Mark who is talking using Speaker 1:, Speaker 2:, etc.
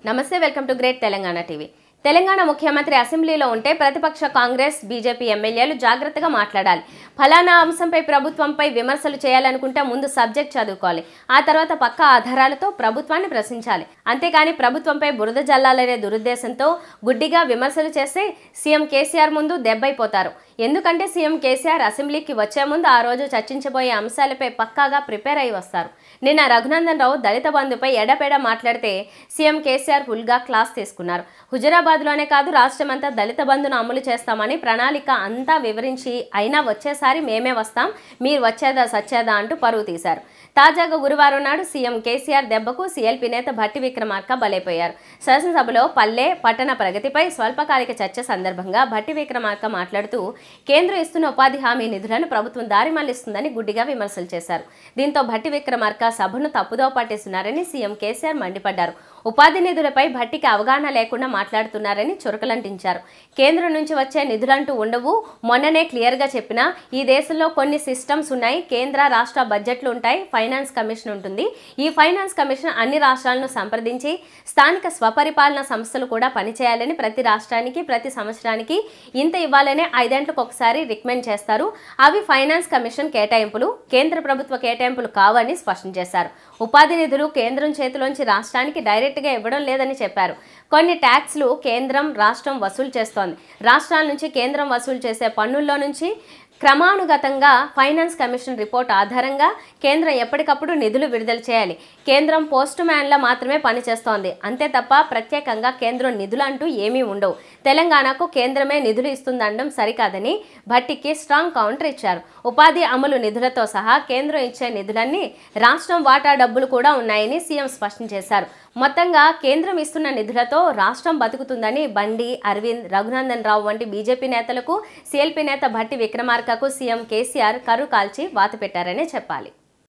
Speaker 1: నమస్తే welcome to great Telangana TV Telangana ముఖ్యమంత్రి అసెంబ్లీలో ఉంటే ప్రతిపక్ష కాంగ్రెస్ బీజేపీ ఎమ్మెల్యేలు జాగ్రత్తగా మాట్లాడాలి ఫలానా అంశంపై ప్రభుత్వంపై విమర్శలు చేయాలనుకుంటే ముందు సబ్జెక్ట్ చదువుకోవాలి ఆ తర్వాత పక్క ఆధారాలతో ప్రభుత్వాన్ని ప్రశ్నించాలి అంతేకాని ప్రభుత్వంపై బురద జల్లాలనే దురుద్దేశంతో గుడ్డిగా విమర్శలు చేస్తే సీఎం కేసీఆర్ ముందు దెబ్బైపోతారు ఎందుకంటే సీఎం కేసీఆర్ అసెంబ్లీకి వచ్చే ముందు ఆ రోజు చర్చించబోయే అంశాలపై పక్కాగా ప్రిపేర్ అయి వస్తారు నిన్న రఘునందన్ రావు దళిత బంధుపై ఎడపెడ మాట్లాడితే సీఎం కేసీఆర్ ఫుల్గా క్లాస్ తీసుకున్నారు హుజరాబాద్లోనే కాదు రాష్ట్రమంతా దళిత బంధును అమలు చేస్తామని ప్రణాళిక అంతా వివరించి అయినా వచ్చేసారి మేమే వస్తాం మీరు వచ్చేదా సచ్చేదా అంటూ పరువు తీశారు తాజాగా గురువారం నాడు సీఎం కేసీఆర్ దెబ్బకు సీఎల్పీ నేత భట్టి విక్రమార్క బలైపోయారు శాసనసభలో పల్లె పట్టణ ప్రగతిపై స్వల్పకాలిక చర్చ సందర్భంగా భట్టి విక్రమార్క మాట్లాడుతూ కేంద్రం ఇస్తున్న ఉపాధి హామీ నిధులను ప్రభుత్వం దారి మళ్లిస్తుందని గుడ్డిగా విమర్శలు చేశారు దీంతో భట్టి విక్రమార్క సభను తప్పుదో పట్టిస్తున్నారని సీఎం కేసీఆర్ మండిపడ్డారు ఉపాధి నిధులపై భట్టికి అవగాహన లేకుండా మాట్లాడుతున్నారని చురకలంటించారు కేంద్రం నుంచి వచ్చే నిధులంటూ ఉండవు మొన్ననే క్లియర్గా చెప్పినా ఈ దేశంలో కొన్ని సిస్టమ్స్ ఉన్నాయి కేంద్ర రాష్ట్ర బడ్జెట్లు ఉంటాయి ఫైనాన్స్ కమిషన్ ఉంటుంది ఈ ఫైనాన్స్ కమిషన్ అన్ని రాష్ట్రాలను సంప్రదించి స్థానిక స్వపరిపాలన సంస్థలు కూడా పనిచేయాలని ప్రతి రాష్ట్రానికి ప్రతి సంవత్సరానికి ఇంత ఇవ్వాలనే ఐదేంట్లకు ఒకసారి రికమెండ్ చేస్తారు అవి ఫైనాన్స్ కమిషన్ కేటాయింపులు కేంద్ర ప్రభుత్వ కేటాయింపులు కావని స్పష్టం చేశారు ఉపాధి నిధులు కేంద్రం చేతిలోంచి రాష్ట్రానికి డైరెక్ట్గా ఇవ్వడం లేదని చెప్పారు కొన్ని ట్యాక్స్లు కేంద్రం రాష్ట్రం వసూలు చేస్తోంది రాష్ట్రాల నుంచి కేంద్రం వసూలు చేసే పన్నుల్లో నుంచి క్రమానుగతంగా ఫైనాన్స్ కమిషన్ రిపోర్ట్ ఆధారంగా కేంద్రం ఎప్పటికప్పుడు నిధులు విడుదల చేయాలి కేంద్రం పోస్ట్ మ్యాన్లా మాత్రమే పనిచేస్తోంది అంతే తప్ప ప్రత్యేకంగా కేంద్రం నిధులు అంటూ ఏమీ ఉండవు తెలంగాణకు కేంద్రమే నిధులు ఇస్తుందనడం సరికాదని భట్టికి స్ట్రాంగ్ కౌంటర్ ఇచ్చారు ఉపాధి అమలు నిధులతో సహా కేంద్రం ఇచ్చే నిధులన్నీ రాష్ట్రం వాటా డబ్బులు కూడా ఉన్నాయని సీఎం స్పష్టం చేశారు మొత్తంగా కేంద్రం ఇస్తున్న నిధులతో రాష్ట్రం బతుకుతుందని బండి అరవింద్ రఘునందన్ రావు వంటి బీజేపీ నేతలకు సీఎల్పీ నేత భట్టి విక్రమార్కకు సీఎం కేసీఆర్ కరు కాల్చి వాత పెట్టారనే చెప్పాలి